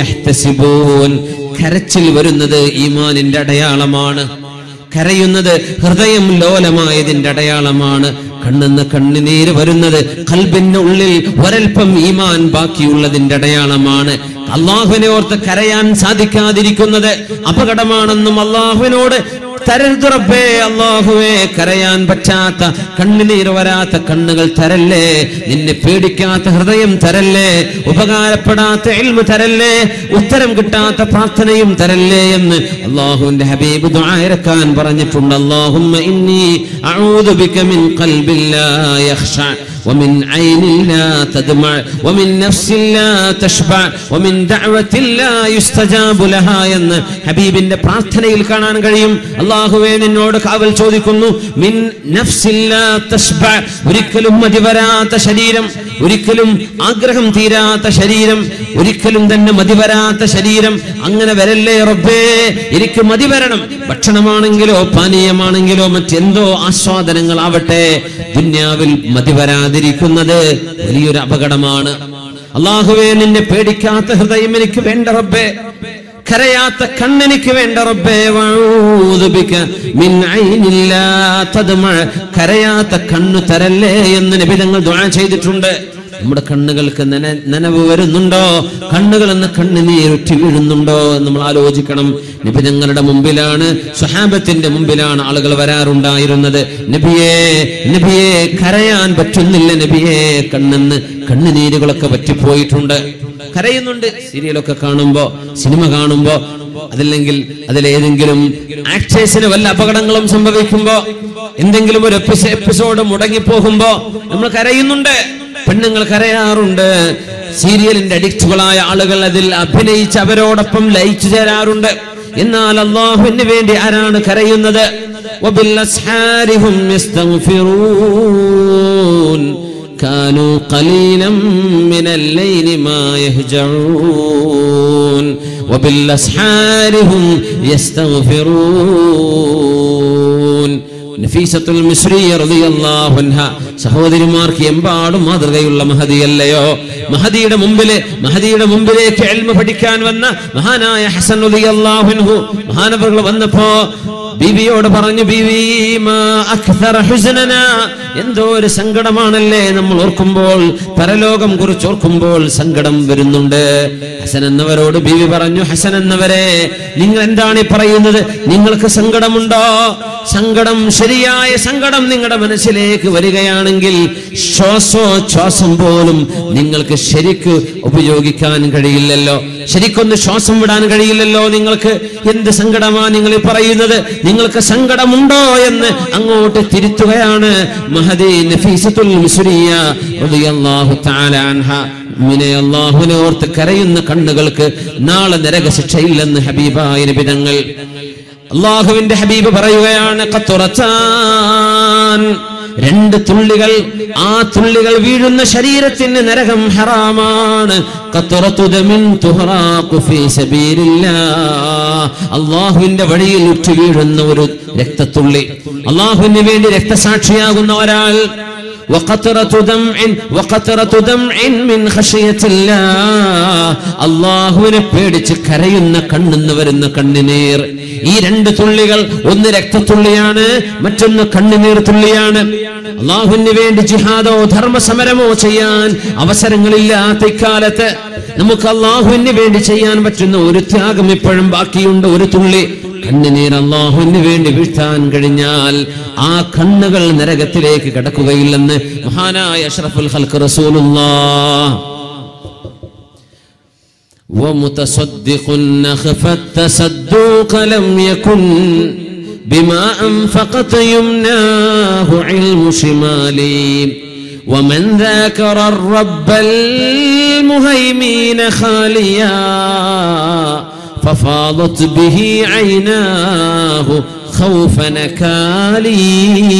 യഹ്തസിബൂൻ കരച്ചിൽ വരുന്നത് ഈമാനിന്റെ അടയാളമാണ് കരയുന്നത് ഹൃദയം ലോലമായതിന്റെ അടയാളമാണ് കണ്ണെന്ന് കണ്ണുനീര് വരുന്നത് കൽബിന്റെ ഉള്ളിൽ ഒരൽപ്പം ഈമാൻ ബാക്കിയുള്ളതിന്റെ അടയാളമാണ് അള്ളാഹുവിനെ ഓർത്ത് കരയാൻ സാധിക്കാതിരിക്കുന്നത് അപകടമാണെന്നും അള്ളാഹുവിനോട് തരരുത് റബ്ബേ അള്ളാഹുവേ കരയാൻ പറ്റാത്ത കണ്ണുനീർ വരാത്ത കണ്ണുകൾ തരല്ലേ നിന്നെ പേടിക്കാത്ത ഹൃദയം തരല്ലേ ഉപകാരപ്പെടാത്ത എൽമ തരല്ലേ ഉത്തരം കിട്ടാത്ത പ്രാർത്ഥനയും തരല്ലേ എന്ന് അള്ളാഹുവിന്റെ ഹബീബ് ദുആയിരക്കാൻ പറഞ്ഞിട്ടുണ്ട് അള്ളാഹുമ്മ ഇന്നി അഊദു ബിക മിൻ ഖൽബിൻ ലാ യഖ്ശഅ ومن عين لا تدمع ومن نفس لا تشبع ومن دعوة لا يستجاب لها എന്ന് ഹബീബിന്റെ പ്രാർത്ഥനയിൽ കാണാൻ കഴിയും അള്ളാഹുവേ നിന്നോട് കാവൽ ചോദിക്കുന്നു മിൻ നഫ്സിൻ ലാ തശ്ബഅ ഒരിക്കലും മതിവരാത്ത ശരീരം ഒരിക്കലും ആഗ്രഹം തീരാത്ത ശരീരം ഒരിക്കലും തന്നെ മതിവരാത്ത ശരീരം അങ്ങനെ വരല്ലേ റബ്ബേ എനിക്ക് മതി വരണം ഭക്ഷണമാണെങ്കിലോ പാനീയമാണെങ്കിലോ മറ്റെന്തോ ആസ്വാദനങ്ങളാവട്ടെ ദുന്യാവിൽ മതി വരാതിരിക്കുന്നത് വലിയൊരു അപകടമാണ് അള്ളാഹുവേ നിന്നെ പേടിക്കാത്ത ഹൃദയം എനിക്ക് വേണ്ട റബ്ബേ കരയാത്ത കണ്ണെനിക്ക് വേണ്ട റബ്ബേ വഊദു ബിക മിൻ ഐനിൻ ലാ തദ്മഅ കരയാത്ത കണ്ണു തരല്ലേ എന്ന് നബി തങ്ങൾ ദുആ ചെയ്തിട്ടുണ്ട് നമ്മുടെ കണ്ണുകൾക്ക് നന നനവ് വരുന്നുണ്ടോ കണ്ണുകൾ എന്ന കണ്ണുനീരുറ്റി വീഴുന്നുണ്ടോ എന്ന് നമ്മൾ ആലോചിക്കണം നബി ഞങ്ങളുടെ മുമ്പിലാണ് സ്വഹാബത്തിന്റെ മുമ്പിലാണ് ആളുകൾ വരാറുണ്ടായിരുന്നത് നബിയെ നബിയെ കരയാൻ പറ്റുന്നില്ല നബിയെ കണ്ണെന്ന് കണ്ണുനീരുകളൊക്കെ പറ്റിപ്പോയിട്ടുണ്ട് കരയുന്നുണ്ട് സീരിയലൊക്കെ കാണുമ്പോ സിനിമ കാണുമ്പോ അതല്ലെങ്കിൽ അതിലേതെങ്കിലും ആക്ടേഴ്സിന് വല്ല അപകടങ്ങളും സംഭവിക്കുമ്പോ എന്തെങ്കിലും ഒരു എപ്പിസോ- എപ്പിസോഡ് മുടങ്ങിപ്പോകുമ്പോ നമ്മൾ കരയുന്നുണ്ട് പെണ്ണുങ്ങൾ കരയാറുണ്ട് സീരിയലിന്റെ അഡിക്റ്റുകളായ ആളുകൾ അതിൽ അഭിനയിച്ച് അവരോടൊപ്പം ലയിച്ചു ചേരാറുണ്ട് എന്നാൽ അള്ളാഹുവിന് വേണ്ടി ആരാണ് കരയുന്നത് وبالأسحار هم يستغفرون كانوا قليلا من الليل ما يهجعون وبالأسحار هم يستغفرون നഫീസത്തുൽ മിസ്രിയ റളിയല്ലാഹു അൻഹ സഹോദരിമാർക്ക് എമ്പാടും മാതൃകയുള്ള മഹദിയല്ലയോ മഹദിയുടെ മുമ്പില് മഹദിയുടെ മുമ്പിലേക്ക് എൽമ പഠിക്കാൻ വന്ന മഹാനായ ഹസൻ റളിയല്ലാഹു അൻഹു മഹാനവറുകൾ വന്നപ്പോ ബീവിയോട് പറഞ്ഞു ബീവി മാ അക്ഥറ ഹുസ്നനാ എന്തോ ഒരു സങ്കടമാണല്ലേ നമ്മൾ ഓർക്കുമ്പോൾ പരലോകം കുറിച്ച് ഓർക്കുമ്പോൾ സങ്കടം വരുന്നുണ്ട് ഹസൻ എന്നവരോട് ബീവി പറഞ്ഞു ഹസൻ എന്നവരെ നിങ്ങൾ എന്താണ് ഈ പറയുന്നത് നിങ്ങൾക്ക് സങ്കടമുണ്ടോ സങ്കടം ശരിയായ സങ്കടം നിങ്ങളുടെ മനസ്സിലേക്ക് വരികയാണെങ്കിൽ ശ്വാസോച്ഛ്വാസം പോലും നിങ്ങൾക്ക് ശരിക്ക് ഉപയോഗിക്കാൻ കഴിയില്ലല്ലോ ശരിക്കൊന്ന് ശ്വാസം വിടാൻ കഴിയില്ലല്ലോ നിങ്ങൾക്ക് എന്ത് സങ്കടമാ നിങ്ങൾ ഈ പറയുന്നത് നിങ്ങൾക്ക് സങ്കടമുണ്ടോ എന്ന് അങ്ങോട്ട് തിരുത്തുകയാണ് മഹദി നഫീസത്തുൽ മിസ്രിയ റളിയല്ലാഹു തആല അൻഹ മുഅ്മിനെ അല്ലാഹുവിനെ ഓർത്ത് കരയുന്ന കണ്ണുകൾക്ക് നാളെ നരകശിക്ഷയില്ലെന്ന് ഹബീബായ നബി തങ്ങൾ അള്ളാഹുവിന്റെ ഹബീബ് പറയുകയാണ് ഖത്തുറത്താൻ രണ്ട് തുള്ളികൾ ആ തുള്ളികൾ വീഴുന്ന ശരീരത്തിന് നരകം ഹറാമാണ് ഖത്തുറത്തുദമിൻ തുഹറാഖു ഫീ സബീലില്ലാഹ് അള്ളാഹുവിന്റെ വഴിയിൽ ഉറ്റു വീഴുന്ന ഒരു രക്തത്തുള്ളി അള്ളാഹുവിന് വേണ്ടി രക്തസാക്ഷിയാകുന്ന ഒരാൾ وقطرة دمع وقطرة دمع من خشية الله അള്ളാഹുവിനെ പേടിച്ച് കരയുന്ന കണ്ണെന്ന് വരുന്ന കണ്ണിനീർ ഈ രണ്ട് തുള്ളികൾ ഒന്ന് രക്തത്തുള്ളിയാണ് മറ്റൊന്ന് കണ്ണുനീർ തുള്ളിയാണ് അള്ളാഹുവിന് വേണ്ടി ജിഹാദോ ധർമ്മസമരമോ ചെയ്യാൻ അവസരങ്ങളില്ലാത്ത ഇക്കാലത്ത് നമുക്ക് അള്ളാഹുവിന് വേണ്ടി ചെയ്യാൻ പറ്റുന്ന ഒരു ത്യാഗം ഇപ്പോഴും ബാക്കിയുണ്ട് ഒരു തുള്ളി കണ്ണുനീർ അള്ളാഹുവിന് വേണ്ടി വീഴ്ത്താൻ കഴിഞ്ഞാൽ ആ കണ്ണുകൾ നരകത്തിലേക്ക് കടക്കുകയില്ലെന്ന് മഹാനായ അഷ്റഫുൽ ഖൽഖ് റസൂലുള്ളാഹ് ومتصدق نخف التصدق لم يكن بما أنفقت يمناه علم شمالي ومن ذاكر الرب المهيمين خاليا ففاضت به عيناه خوف نكالي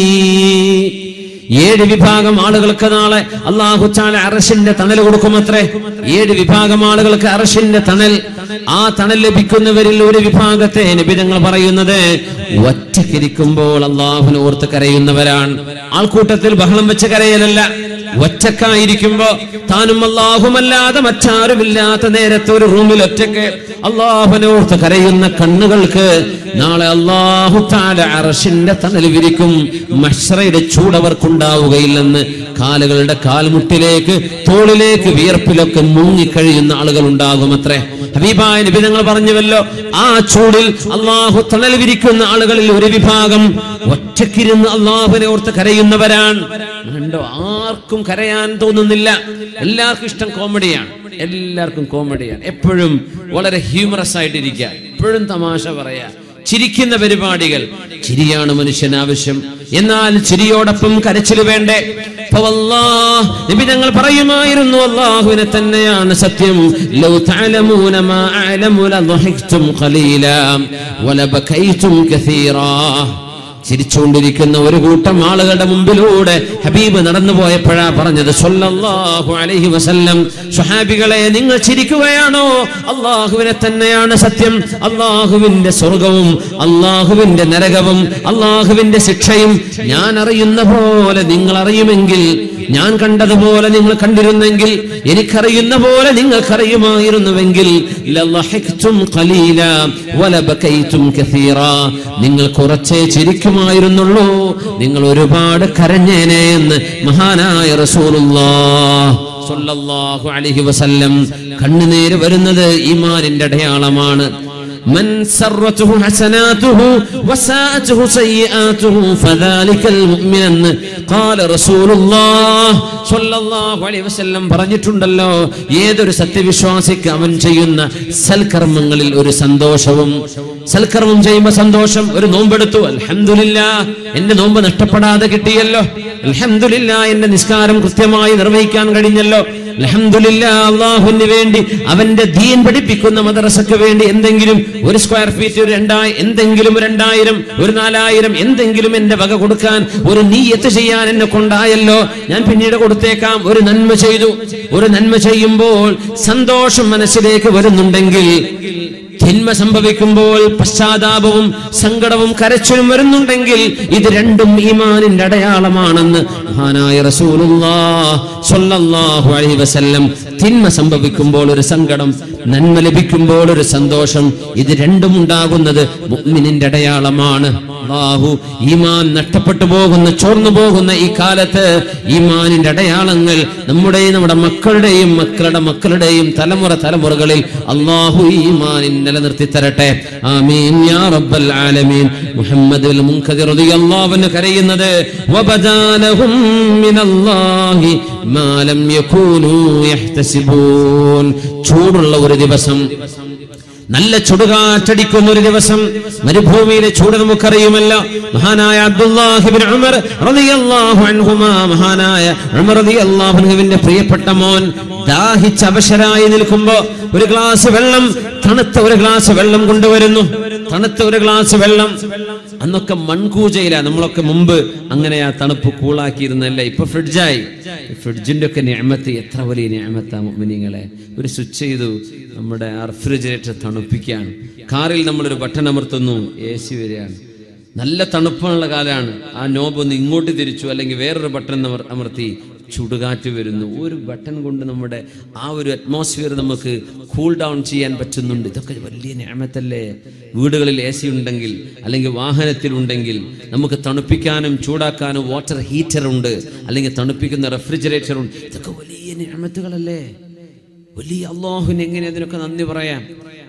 ഏഴ് വിഭാഗം ആളുകൾക്ക് നാളെ അള്ളാഹു ചാല അറശിന്റെ തണൽ കൊടുക്കുമത്രേ ഏഴ് വിഭാഗം ആളുകൾക്ക് അറശിന്റെ തണൽ ആ തണൽ ലഭിക്കുന്നവരിൽ ഒരു വിഭാഗത്തെ നിബിധങ്ങൾ പറയുന്നത് ഒറ്റക്കിരിക്കുമ്പോൾ അള്ളാഹുവിനെ ഓർത്ത് കരയുന്നവരാണ് ആൾക്കൂട്ടത്തിൽ ബഹളം വെച്ച് കരയലല്ല ഒറ്റക്കായിരിക്കുമ്പോ താനും അല്ലാഹുമല്ലാതെ മറ്റാരുമില്ലാത്ത നേരത്തെ ഒരു റൂമിൽ ഒറ്റക്ക് അള്ളാഹുവിനെ ഓർത്ത് കരയുന്ന കണ്ണുകൾക്ക് നാളെ അള്ളാഹു താല അറഷിന്റെ തണൽ വിരിക്കും മഷ്റയുടെ ചൂടവർക്കുണ്ടാവുകയില്ലെന്ന് കാലുകളുടെ കാൽമുട്ടിലേക്ക് തോളിലേക്ക് വിയർപ്പിലൊക്കെ മുങ്ങിക്കഴിയുന്ന ആളുകൾ ഉണ്ടാകും അത്രേ ഹബീബായ നിബിധങ്ങൾ പറഞ്ഞുവല്ലോ ആ ചൂടിൽ അള്ളാഹു തണൽ വിരിക്കുന്ന ആളുകളിൽ ഒരു വിഭാഗം ഒറ്റക്കിരുന്ന് അള്ളാഹുവിനെ ഓർത്ത് കരയുന്നവരാണ് കണ്ടോ ആർക്കും കരയാൻ തോന്നുന്നില്ല എല്ലാവർക്കും ഇഷ്ടം കോമഡിയാണ് എല്ലാവർക്കും കോമഡിയാണ് എപ്പോഴും വളരെ ഹ്യൂമറസ് ആയിട്ടിരിക്കുക എപ്പോഴും തമാശ പറയാ ചിരിക്കുന്ന പരിപാടികൾ ചിരിയാണ് മനുഷ്യന് ആവശ്യം എന്നാൽ ചിരിയോടൊപ്പം കരച്ചിൽ വേണ്ടേ ഫവല്ലാഹ് നബി തങ്ങൾ പറയുമായിരുന്നു അല്ലാഹുവിനെ തന്നെയാണ് സത്യം ലൗ തഅലമൂന മാ അഅലമു ലضحكتم ഖലീലാ വലബകൈതും കസീറാ ചിരിച്ചുകൊണ്ടിരിക്കുന്ന ഒരു കൂട്ടം ആളുകളുടെ മുമ്പിലൂടെ ഹബീബ് നടന്നു പോയപ്പോഴാ പറഞ്ഞത് സല്ലല്ലാഹു അലൈഹി വസല്ലം സ്വഹാബികളെ നിങ്ങൾ ചിരിക്കുകയാണോ അള്ളാഹുവിനെ തന്നെയാണ് സത്യം അള്ളാഹുവിന്റെ സ്വർഗവും അള്ളാഹുവിന്റെ നരകവും അള്ളാഹുവിന്റെ ശിക്ഷയും ഞാൻ അറിയുന്ന പോലെ നിങ്ങൾ അറിയുമെങ്കിൽ ഞാൻ കണ്ടതുപോലെ നിങ്ങൾ കണ്ടിരുന്നെങ്കിൽ എനിക്കറിയുന്ന പോലെ നിങ്ങൾക്കറിയുമായിരുന്നുവെങ്കിൽ ലളഹിക്തും ഖലീലാ വലബകൈതും കസീറാ നിങ്ങൾ കുറച്ചേ ചിരിക്കുമായിരുന്നുള്ളൂ നിങ്ങൾ ഒരുപാട് കരഞ്ഞേനെ എന്ന് മഹാനായ റസൂലുള്ളാഹ് സ്വല്ലല്ലാഹു അലൈഹി വസല്ലം കണ്ണുനീര് വരുന്നത് ഈമാനിന്റെ അടയാളമാണ് മൻ സർവതുഹു ഹസനാതുഹു വസാഅതുഹു സയ്യിആതുഹു ഫദാലിക്കൽ മുഅ്മിൻ എന്ന് ഖാല റസൂലുള്ളാഹ് സ്വല്ലല്ലാഹു അലൈഹി വസല്ലം പറഞ്ഞിട്ടുണ്ടല്ലോ ഏതൊരു സത്യവിശ്വാസിക്ക് അവൻ ചെയ്യുന്ന സൽക്കർമ്മങ്ങളിൽ ഒരു സന്തോഷവും സൽക്കർമ്മം ചെയ്യുമ്പോൾ സന്തോഷം ഒരു നോമ്പെടുത്തു അൽഹംദുലില്ലാ എന്റെ നോമ്പ് നഷ്ടപ്പെടാതെ കിട്ടിയല്ലോ അൽഹംദുലില്ലാ എന്റെ നിസ്കാരം കൃത്യമായി നിർവഹിക്കാൻ കഴിഞ്ഞല്ലോ അൽഹംദുലില്ലാ അള്ളാഹുവിന് വേണ്ടി അവന്റെ ദീൻ പഠിപ്പിക്കുന്ന മദ്രസക്ക് വേണ്ടി എന്തെങ്കിലും ഒരു സ്ക്വയർ ഫീറ്റ് ഒരു രണ്ടായി എന്തെങ്കിലും ഒരു രണ്ടായിരം ഒരു നാലായിരം എന്തെങ്കിലും എന്റെ വക കൊടുക്കാൻ ഒരു നീയത്ത് ചെയ്യാൻ എന്നെ കൊണ്ടായല്ലോ ഞാൻ പിന്നീട് കൊടുത്തേക്കാം ഒരു നന്മ ചെയ്തു ഒരു നന്മ ചെയ്യുമ്പോൾ സന്തോഷം മനസ്സിലേക്ക് വരുന്നുണ്ടെങ്കിൽ തിന്മ സംഭവിക്കുമ്പോൾ പശ്ചാത്താപവും സങ്കടവും കരച്ചിലും വരുന്നുണ്ടെങ്കിൽ ഇത് രണ്ടും ഈമാനിന്റെ അടയാളമാണെന്ന് മഹാനായ റസൂലുള്ളാഹ് സ്വല്ലല്ലാഹു അലൈഹി വസല്ലം തിന്മ സംഭവിക്കുമ്പോൾ ഒരു സങ്കടം നന്മ ലഭിക്കുമ്പോൾ ഒരു സന്തോഷം ഇത് രണ്ടും ഉണ്ടാകുന്നത് മുഅ്മിനിന്റെ അടയാളമാണ് അല്ലാഹു ഈമാൻ നഷ്ടപ്പെട്ടു പോകുന്ന ചോർന്നു പോകുന്ന ഈ കാലത്ത് ഈമാനിന്റെ അടയാളങ്ങൾ നമ്മുടെയും നമ്മുടെ മക്കളുടെയും മക്കളുടെ മക്കളുടെയും തലമുറ തലമുറകളിൽ അള്ളാഹു ഈമാനിൻ നിലനിർത്തി തരട്ടെ ആമീൻ യാ റബ്ബൽ ആലമീൻ മുഹമ്മദ് അൽ മുൻകദിർ റളിയല്ലാഹു കരയുന്നത് വബദാലഹും മിനല്ലാഹി മാ ലം യകൂനൂ യഹ്തസിബൂൻ ചൂടുള്ള ഒരു ദിവസം നല്ല ചുടുകാറ്റടിക്കുന്ന ഒരു ദിവസം മരുഭൂമിയിലെ ചൂട് നമുക്കറിയുമല്ലോ മഹാനായ അബ്ദുല്ലാഹിബിൻ ഉമർ റളിയല്ലാഹു അൻഹുമാ മഹാനായ ഉമർ റളിയല്ലാഹു അൻഹുവിന്റെ പ്രിയപ്പെട്ട മോൻ ദാഹിച്ച് അവശരായി നിൽക്കുമ്പോ ഒരു ഗ്ലാസ് വെള്ളം തണുത്ത ഒരു ഗ്ലാസ് വെള്ളം കൊണ്ടുവരുന്നു തണുത്ത ഒരു ഗ്ലാസ് വെള്ളം അന്നൊക്കെ മൺകൂജയില നമ്മളൊക്കെ മുമ്പ് അങ്ങനെ ആ തണുപ്പ് കൂളാക്കിയിരുന്നല്ലേ ഇപ്പൊ ഫ്രിഡ്ജായി ഫ്രിഡ്ജിന്റെ ഒക്കെ ഞാമത്ത് എത്ര വലിയ ഞാമത്താ മുഅ്മിനീങ്ങളെ ഒരു സ്വിച്ച് ചെയ്തു നമ്മുടെ ആ റെഫ്രിജറേറ്റർ തണുപ്പിക്കാൻ കാറിൽ നമ്മളൊരു ബട്ടൺ അമർത്തുന്നു എ സി വരികയാണ് നല്ല തണുപ്പുള്ള കാലമാണ് ആ നോബ് ഒന്ന് ഇങ്ങോട്ട് തിരിച്ചു അല്ലെങ്കിൽ വേറൊരു ബട്ടൺ അമർ- അമർത്തി ചുടുകാറ്റ് വരുന്നു ഒരു ബട്ടൺ കൊണ്ട് നമ്മുടെ ആ ഒരു അറ്റ്മോസ്ഫിയർ നമുക്ക് കൂൾ ഡൗൺ ചെയ്യാൻ പറ്റുന്നുണ്ട് ഇതൊക്കെ വലിയ ഞാമത്തല്ലേ വീടുകളിൽ എ സി ഉണ്ടെങ്കിൽ അല്ലെങ്കിൽ വാഹനത്തിലുണ്ടെങ്കിൽ നമുക്ക് തണുപ്പിക്കാനും ചൂടാക്കാനും വാട്ടർ ഹീറ്റർ ഉണ്ട് അല്ലെങ്കിൽ തണുപ്പിക്കുന്ന റെഫ്രിജറേറ്റർ ഉണ്ട് ഇതൊക്കെ വലിയ ഞാമത്തുകളല്ലേ വലിയ അള്ളാഹുവിന് എങ്ങനെ അതിനൊക്കെ നന്ദി പറയാം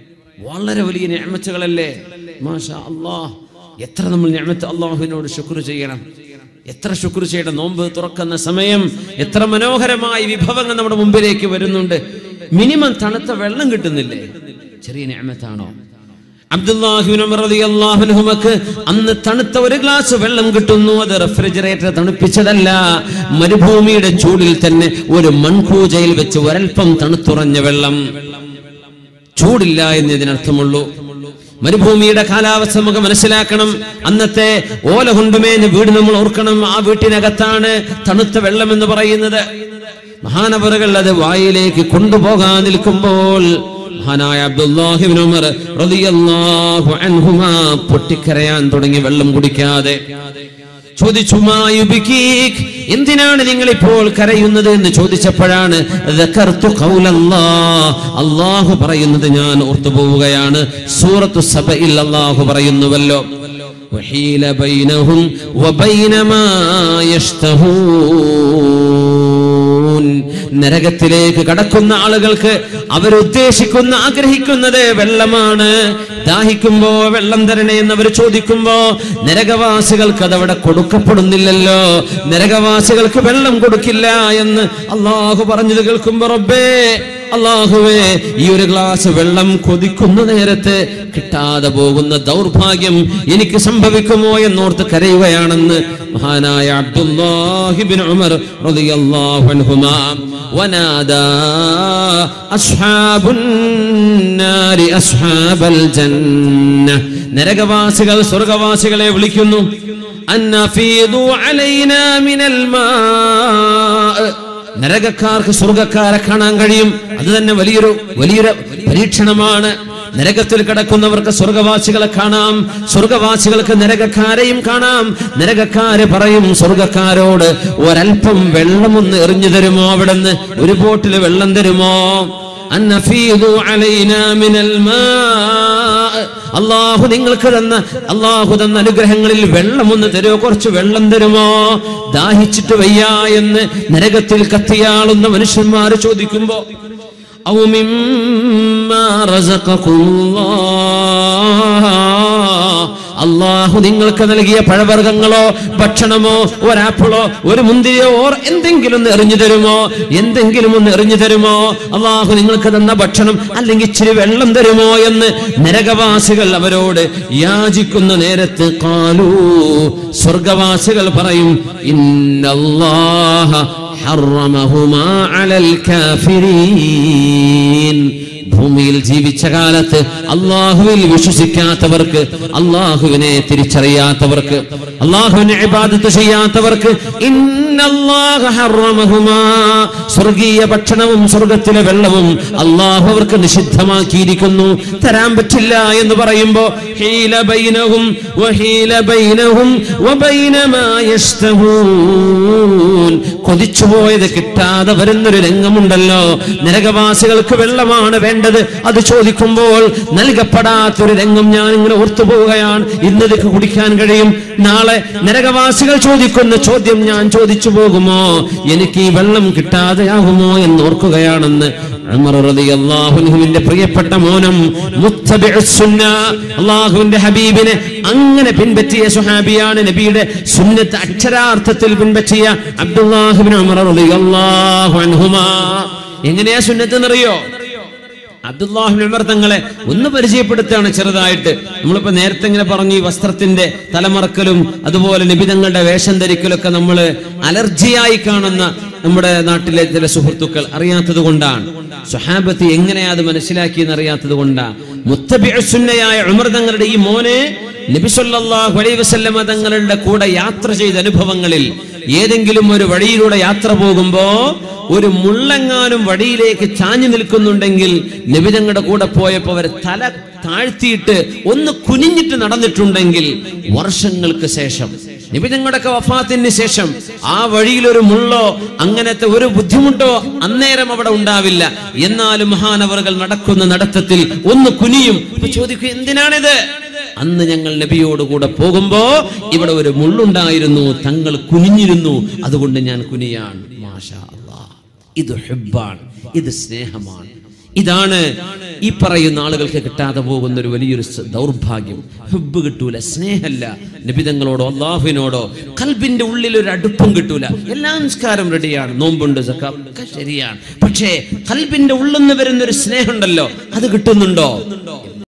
വളരെ വലിയ ഞാമത്തുകളല്ലേ മാഷാ അള്ളാഹ് എത്ര നമ്മൾ ഞാമത്ത് അള്ളാഹുവിനോട് ശുക്ർ ചെയ്യണം എത്ര ശുക്ർ ചെയ്യണം നോമ്പ് തുറക്കുന്ന സമയം എത്ര മനോഹരമായ വിഭവങ്ങൾ നമ്മുടെ മുമ്പിലേക്ക് വരുന്നുണ്ട് മിനിമം തണുത്ത വെള്ളം കിട്ടുന്നില്ലേ ചെറിയ ഞാമത്താണോ അബ്ദുല്ലാഹിബിൻ ഉമർ റളിയല്ലാഹു അൻഹുമക്ക് അന്ന് തണുത്ത ഒരു ഗ്ലാസ് വെള്ളം കിട്ടുന്നു അത് റെഫ്രിജറേറ്റർ തണുപ്പിച്ചതല്ല മരുഭൂമിയുടെ ചൂടിൽ തന്നെ ഒരു മൺകൂജയിൽ വെച്ച് ഒരൽപ്പം തണുത്തുറഞ്ഞ വെള്ളം ചൂടില്ല എന്ന് ഇതിനർത്ഥമുള്ളൂ മരുഭൂമിയുടെ കാലാവസ്ഥ നമുക്ക് മനസ്സിലാക്കണം അന്നത്തെ ഓല കൊണ്ടുമേഞ്ഞ വീട് നമ്മൾ ഓർക്കണം ആ വീട്ടിനകത്താണ് തണുത്ത വെള്ളം എന്ന് പറയുന്നത് മഹാനവറുകൾ അത് വായിലേക്ക് കൊണ്ടുപോകാൻ നിൽക്കുമ്പോൾ മഹാനായ അബ്ദുല്ലാഹിബ്നു ഉമർ റളിയല്ലാഹു അൻഹുമാ പൊട്ടിക്കരയാൻ തുടങ്ങി വെള്ളം കുടിക്കാതെ ചോദിച്ചു "മാ യുബ്കീക്?" എന്തിനാണ് നിങ്ങൾ ഇപ്പോൾ കരയുന്നത് എന്ന് ചോദിച്ചപ്പോഴാണ് "ദക്കർതു ഖൗലല്ലാഹ്." അള്ളാഹു പറയുന്നത് ഞാൻ ഓർത്തു പോവുകയാണ് സൂറത്തു സബയിൽ അള്ളാഹു പറയുന്നുവല്ലോ وحيل بينهم وبين ما يشتهون നരകത്തിലേക്ക് കടക്കുന്ന ആളുകൾക്ക് അവരുദ്ദേശിക്കുന്ന ആഗ്രഹിക്കുന്നത് വെള്ളമാണ് ദാഹിക്കുമ്പോ വെള്ളം തരണേ എന്ന് അവർ ചോദിക്കുമ്പോ നരകവാസികൾക്ക് അതവിടെ കൊടുക്കപ്പെടുന്നില്ലല്ലോ നരകവാസികൾക്ക് വെള്ളം കൊടുക്കില്ല എന്ന് അള്ളാഹു പറഞ്ഞത് കേൾക്കുമ്പോ റബ്ബേ അള്ളാഹുവേ ഈ ഒരു ഗ്ലാസ് വെള്ളം കൊതിക്കുന്ന നേരത്ത് കിട്ടാതെ പോകുന്ന ദൗർഭാഗ്യം എനിക്ക് സംഭവിക്കുമോ എന്നോർത്ത് കരയുകയാണെന്ന് മഹാനായ അബ്ദുല്ലാഹിബിൻ ഉമർ റളിയല്ലാഹു അൻഹുമാ വനാദാ അസ്ഹാബുൻ നാരി അസ്ഹാബൽ ജന്ന നരകവാസികൾ സ്വർഗവാസികളെ വിളിക്കുന്നു അന്നഫീദു അലൈനാ മിനൽ മാ നരകക്കാർക്ക് സ്വർഗക്കാരെ കാണാൻ കഴിയും അത് തന്നെ വലിയൊരു വലിയൊരു പരീക്ഷണമാണ് നരകത്തിൽ കിടക്കുന്നവർക്ക് സ്വർഗവാസികളെ കാണാം സ്വർഗവാസികൾക്ക് നരകക്കാരെയും കാണാം നരകക്കാര് പറയും സ്വർഗക്കാരോട് ഒരൽപ്പം വെള്ളമൊന്ന് എറിഞ്ഞു തരുമോ അവിടുന്ന് ഒരു ബോട്ടിൽ വെള്ളം തരുമോ അന്നഫീദു അലൈനാ മിനൽ മാ അള്ളാഹു നിങ്ങൾക്ക് തന്ന അള്ളാഹു തന്ന അനുഗ്രഹങ്ങളിൽ വെള്ളം ഒന്ന് തരുമോ കുറച്ച് വെള്ളം തരുമോ ദാഹിച്ചിട്ട് വയ്യ എന്ന് നരകത്തിൽ കത്തിയാളുന്ന മനുഷ്യന്മാർ ചോദിക്കുമ്പോ ഔ മിമ്മാ റസഖക്കുമുല്ലാഹ് അള്ളാഹു നിങ്ങൾക്ക് നൽകിയ പഴവർഗ്ഗങ്ങളോ ഭക്ഷണമോ ഒരാപ്പിളോ ഒരു മുന്തിരിയോ ഓർ എന്തെങ്കിലും ഒന്ന് എറിഞ്ഞു തരുമോ എന്തെങ്കിലും ഒന്ന് എറിഞ്ഞു തരുമോ അള്ളാഹു നിങ്ങൾക്ക് തന്ന ഭക്ഷണം അല്ലെങ്കിൽ ഇച്ചിരി വെള്ളം തരുമോ എന്ന് നരകവാസികൾ അവരോട് യാചിക്കുന്ന നേരത്ത് കാലൂ സ്വർഗവാസികൾ പറയും ഇന്നല്ലാഹ ഹറമഹുമാ അലൽ കാഫിരീൻ ഭൂമിയിൽ ജീവിച്ച കാലത്ത് അള്ളാഹുവിൽ വിശ്വസിക്കാത്തവർക്ക് അള്ളാഹുവിനെ തിരിച്ചറിയാത്തവർക്ക് അള്ളാഹുവിനെ ഇബാദത്ത് ചെയ്യാത്തവർക്ക് ഇന്നല്ലാഹ ഹറമഹുമാ സ്വർഗീയ ഭക്ഷണവും സ്വർഗത്തിലെ വെള്ളവും അള്ളാഹു അവർക്ക് നിഷിദ്ധമാക്കിയിരിക്കുന്നു തരാൻ പറ്റില്ല എന്ന് പറയുമ്പോ ഹീല ബൈനഹും വഹീല ബൈനഹും വബൈന മാ യസ്തഹൂൻ കൊതിച്ചുപോയത് കിട്ടാതെ വരുന്നൊരു രംഗമുണ്ടല്ലോ നരകവാസികൾക്ക് വെള്ളമാണ് വേണ്ടത് അത് ചോദിക്കുമ്പോൾ നൽകപ്പെടാത്തൊരു രംഗം ഞാൻ ഇങ്ങനെ ഓർത്തു പോവുകയാണ് ഇന്നതൊക്കെ കുടിക്കാൻ കഴിയും നാളെ നരകവാസികൾ ചോദിക്കുന്ന ചോദ്യം ഞാൻ ചോദിച്ചു പോകുമോ എനിക്ക് ഈ വെള്ളം കിട്ടാതെയാകുമോ എന്ന് ഓർക്കുകയാണെന്ന് ഉമർ റളിയല്ലാഹുവിന്റെ പ്രിയപ്പെട്ട മോനം മുത്തബിഉസ് സുന്ന അള്ളാഹുവിന്റെ ഹബീബിനെ അങ്ങനെ പിൻപറ്റിയ സുഹാബിയാണ് നബിയുടെ സുന്നത്ത് അക്ഷരാർത്ഥത്തിൽ പിൻപറ്റിയ അബ്ദുല്ലാഹിബിൻ ഉമർ റളിയല്ലാഹു അൻഹുമാ എങ്ങനെയാ സുന്നത്ത് എന്നറിയോ അബ്ദുല്ലാഹിബിൻ ഉമർ തങ്ങളെ ഒന്ന് പരിചയപ്പെടുത്തുകയാണ് ചെറുതായിട്ട് നമ്മളിപ്പോ നേരത്തെ ഇങ്ങനെ പറഞ്ഞു ഈ വസ്ത്രത്തിന്റെ തലമറക്കലും അതുപോലെ നിബിതങ്ങളുടെ വേഷം ധരിക്കലൊക്കെ നമ്മൾ അലർജിയായി കാണുന്ന നമ്മുടെ നാട്ടിലെ ചില സുഹൃത്തുക്കൾ അറിയാത്തത് കൊണ്ടാണ് സുഹാബത്ത് എങ്ങനെയാ അത് മനസ്സിലാക്കിയെന്ന് അറിയാത്തത് കൊണ്ടാണ് മുത്തബിസുന്നയായ ഉമർ തങ്ങളുടെ ഈ മോനെ നബിസൊല്ലാഹു അലൈ വസല്ലമ തങ്ങളുടെ കൂടെ യാത്ര ചെയ്ത അനുഭവങ്ങളിൽ ഏതെങ്കിലും ഒരു വഴിയിലൂടെ യാത്ര പോകുമ്പോ ഒരു മുള്ളെങ്ങാനും വഴിയിലേക്ക് ചാഞ്ഞു നിൽക്കുന്നുണ്ടെങ്കിൽ നബിതങ്ങളുടെ കൂടെ പോയപ്പോ അവർ തല താഴ്ത്തിയിട്ട് ഒന്ന് കുനിഞ്ഞിട്ട് നടന്നിട്ടുണ്ടെങ്കിൽ വർഷങ്ങൾക്ക് ശേഷം നിബിതങ്ങളുടെയൊക്കെ വഫാത്തിന് ശേഷം ആ വഴിയിൽ ഒരു മുള്ളോ അങ്ങനത്തെ ഒരു ബുദ്ധിമുട്ടോ അന്നേരം അവിടെ ഉണ്ടാവില്ല എന്നാലും മഹാനവറുകൾ നടക്കുന്ന നടത്തത്തിൽ ഒന്ന് കുനിയും അപ്പൊ ചോദിക്കും എന്തിനാണിത് അന്ന് ഞങ്ങൾ നബിയോട് കൂടെ പോകുമ്പോ ഇവിടെ ഒരു മുള്ളുണ്ടായിരുന്നു തങ്ങൾ കുനിഞ്ഞിരുന്നു അതുകൊണ്ട് ഞാൻ കുനിയാണ് മാഷാ അല്ലാ. ഇത് ഹെബ്ബാണ് ഇത് സ്നേഹമാണ് ഇതാണ് ഈ പറയുന്ന ആളുകൾക്ക് കിട്ടാതെ പോകുന്ന ഒരു വലിയൊരു സ- ദൗർഭാഗ്യം ഹുബ് കിട്ടൂല സ്നേഹമല്ല നബിതങ്ങളോടോ അള്ളാഹുവിനോടോ കൽബിന്റെ ഉള്ളിൽ ഒരു അടുപ്പം കിട്ടൂല എല്ലാ നിസ്കാരം റെഡിയാണ് നോമ്പുണ്ട് സക്കാ ഒക്കെ ശരിയാണ് പക്ഷേ കൽബിന്റെ ഉള്ളിൽ നിന്ന് വരുന്ന ഒരു സ്നേഹമുണ്ടല്ലോ അത് കിട്ടുന്നുണ്ടോ